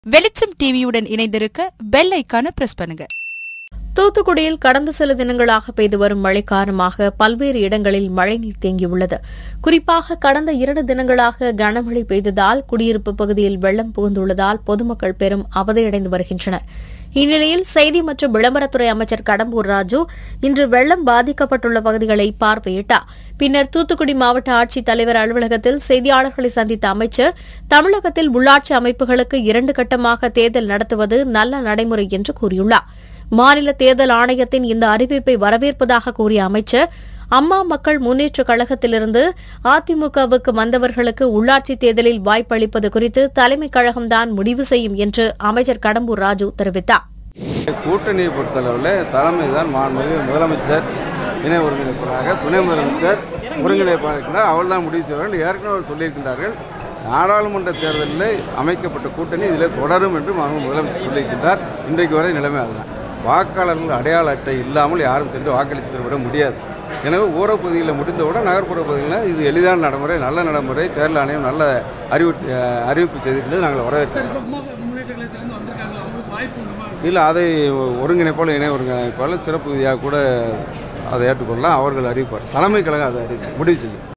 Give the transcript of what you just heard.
வெளிச்சம் டிவியுடன் இணைந்திருக்க பெல் ஐக்கான பிரஸ் பண்ணுங்க தூத்துக்குடியில் கடந்த சில தினங்களாக பெய்து வரும் மழை காரணமாக பல்வேறு இடங்களில் மழைநீர் தேங்கியுள்ளது குறிப்பாக கடந்த இரண்டு தினங்களாக கனமழை பெய்ததால் குடியிருப்பு பகுதியில் வெள்ளம் புகுந்துள்ளதால் பொதுமக்கள் பெரும் அவதியடைந்து வருகின்றனர் இந்நிலையில் செய்தி மற்றும் விளம்பரத்துறை அமைச்சர் கடம்பூர் ராஜு இன்று வெள்ளம் பாதிக்கப்பட்டுள்ள பகுதிகளை பார்வையிட்டார் பின்னர் தூத்துக்குடி மாவட்ட ஆட்சித் தலைவர் அலுவலகத்தில் செய்தியாளர்களை சந்தித்த அமைச்சர் தமிழகத்தில் உள்ளாட்சி அமைப்புகளுக்கு இரண்டு கட்டமாக தேர்தல் நடத்துவது நல்ல நடைமுறை என்று கூறியுள்ளார் மாநில தேர்தல் ஆணையத்தின் இந்த அறிவிப்பை வரவேற்பதாக கூறிய அமைச்சர் அம்மா மக்கள் முன்னேற்றக் கழகத்திலிருந்து அதிமுகவுக்கு வந்தவர்களுக்கு உள்ளாட்சி தேர்தலில் வாய்ப்பளிப்பது குறித்து தலைமைக் கழகம்தான் முடிவு செய்யும் என்று அமைச்சர் கடம்பூர் ராஜு தெரிவித்தார் கூட்டணியை பொறுத்தளவில் தலைமை தான் மாண்புமிகு முதலமைச்சர் இணை ஒருங்கிணைப்பாளராக துணை முதலமைச்சர் ஒருங்கிணைப்பாளர் அவள் தான் முடிவு செய்வார்கள் ஏற்கனவே அவர் சொல்லியிருக்கின்றார்கள் நாடாளுமன்ற தேர்தலில் அமைக்கப்பட்ட கூட்டணி இதில் தொடரும் என்று மாண்பு முதலமைச்சர் சொல்லியிருக்கின்றார் இன்றைக்கு வரை நிலைமை அதுதான் வாக்காளர்கள் அடையாள அட்டை இல்லாமல் யாரும் சென்று வாக்களித்து விட முடியாது எனவே ஊரப்பகுதியில் முடிந்தவுடன் நகர்ப்புற பகுதிகளில் இது எளிதான நடைமுறை நல்ல நடைமுறை தேர்தல் ஆணையம் நல்ல அறிவு அறிவிப்பு செய்திருக்கிறது நாங்கள் வரவேற்கிறோம் முன்னேற்ற கழகத்திலேருந்து வந்திருக்காங்க அவங்களுக்கு வாய்ப்பு உண்டுமா இல்லை அதை ஒருங்கிணைப்பாளர் இணை ஒருங்கிணைப்பாளர் சிறப்பு விதியாக கூட அதை ஏற்றுக்கொள்ளலாம் அவர்கள் அறிவிப்பார் தலைமை கழகம் அதை அறிவிச்சு முடிவு செய்யும்